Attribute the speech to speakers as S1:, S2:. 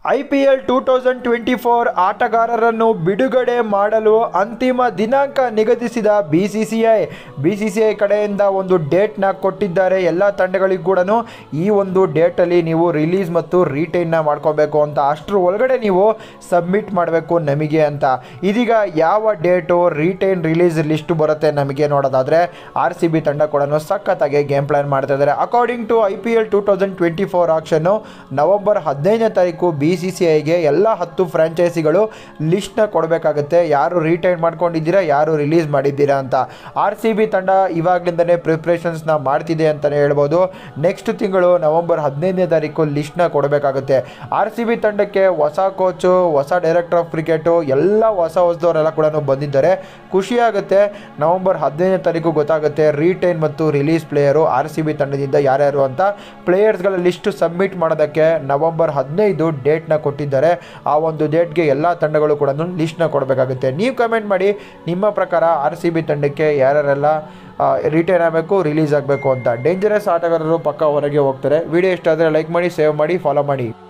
S1: I P L two thousand twenty four ಆಟಗಾರರನ್ನು ಬಿಡುಗಡೆ ಮಾಡಲು ಅಂತಿಮ ದಿನಾಂಕ ನಿಗದಿಸಿದ B C C I B C C I ಕಡೆಯಿಂದ ಒಂದು ಡೇಟ್ನ ಕೊಟ್ಟಿದ್ದಾರೆ ಎಲ್ಲ ತಂಡಗಳಿಗೂ ಕೂಡ ಈ ಒಂದು ಡೇಟಲ್ಲಿ ನೀವು ರಿಲೀಸ್ ಮತ್ತು ರೀಟೈನ್ನ ಮಾಡ್ಕೋಬೇಕು ಅಂತ ಅಷ್ಟರ ಒಳಗಡೆ ನೀವು ಸಬ್ಮಿಟ್ ಮಾಡಬೇಕು ನಮಗೆ ಅಂತ ಇದೀಗ ಯಾವ ಡೇಟು ರೀಟೈನ್ ರಿಲೀಸ್ ಲಿಸ್ಟ್ ಬರುತ್ತೆ ನಮಗೆ ನೋಡೋದಾದರೆ ಆರ್ ಸಿ ಬಿ ತಂಡ ಕೂಡ ಸಖತ್ತಾಗಿ ಗೇಮ್ ಪ್ಲಾನ್ ಮಾಡ್ತಾ ಇದ್ದಾರೆ according to I P L two thousand twenty four ಆಕ್ಷನ್ನು ನವೆಂಬರ್ ಹದಿನೈದನೇ ತಾರೀಕು ಬಿ ಸಿ ಸಿ ಐಗೆ ಎಲ್ಲ ಹತ್ತು ಫ್ರ್ಯಾಂಚೈಸಿಗಳು ಲಿಸ್ಟ್ನ ಕೊಡಬೇಕಾಗುತ್ತೆ ಯಾರು ರಿಟೈನ್ ಮಾಡ್ಕೊಂಡಿದ್ದೀರಾ ಯಾರು ರಿಲೀಸ್ ಮಾಡಿದ್ದೀರಾ ಅಂತ ಆರ್ ಸಿ ಬಿ ತಂಡ ಇವಾಗಲಿಂದನೇ ಪ್ರಿಪ್ರೇಷನ್ಸ್ನ ಮಾಡ್ತಿದೆ ಅಂತಲೇ ಹೇಳ್ಬೋದು ನೆಕ್ಸ್ಟ್ ತಿಂಗಳು ನವೆಂಬರ್ ಹದಿನೈದನೇ ತಾರೀಕು ಲಿಸ್ಟ್ನ ಕೊಡಬೇಕಾಗುತ್ತೆ ಆರ್ ಸಿ ಬಿ ತಂಡಕ್ಕೆ ಹೊಸ ಕೋಚು ಹೊಸ ಡೈರೆಕ್ಟರ್ ಆಫ್ ಕ್ರಿಕೆಟು ಎಲ್ಲ ಹೊಸ ಹೊಸದವರೆಲ್ಲ ಕೂಡ ಬಂದಿದ್ದಾರೆ ಖುಷಿಯಾಗುತ್ತೆ ನವೆಂಬರ್ ಹದಿನೈದನೇ ತಾರೀಕು ಗೊತ್ತಾಗುತ್ತೆ ರೀಟೈನ್ ಮತ್ತು release player R C B ತಂಡದಿಂದ ಯಾರ್ಯಾರು ಅಂತ ಪ್ಲೇಯರ್ಸ್ಗಳ ಲಿಸ್ಟ್ ಸಬ್ಮಿಟ್ ಮಾಡೋದಕ್ಕೆ ನವೆಂಬರ್ ಹದಿನೈದು ಡೇಟ್ನ ಕೊಟ್ಟಿದ್ದಾರೆ ಆ ಒಂದು ಡೇಟ್ಗೆ ಎಲ್ಲ ತಂಡಗಳು ಕೂಡ ಲಿಸ್ಟ್ನ ಕೊಡಬೇಕಾಗುತ್ತೆ ನೀವು ಕಮೆಂಟ್ ಮಾಡಿ ನಿಮ್ಮ ಪ್ರಕಾರ ಆರ್ ಸಿ ಬಿ ತಂಡಕ್ಕೆ ಯಾರ್ಯಾರೆಲ್ಲ ರಿಟೈನ್ ಆಗಬೇಕು ರಿಲೀಸ್ ಆಗಬೇಕು ಅಂತ ಡೇಂಜರಸ್ ಆಟಗಾರರು ಪಕ್ಕ ಹೊರಗೆ ಹೋಗ್ತಾರೆ ವಿಡಿಯೋ ಇಷ್ಟ ಆದರೆ ಲೈಕ್ ಮಾಡಿ ಸೇವ್ ಮಾಡಿ ಫಾಲೋ ಮಾಡಿ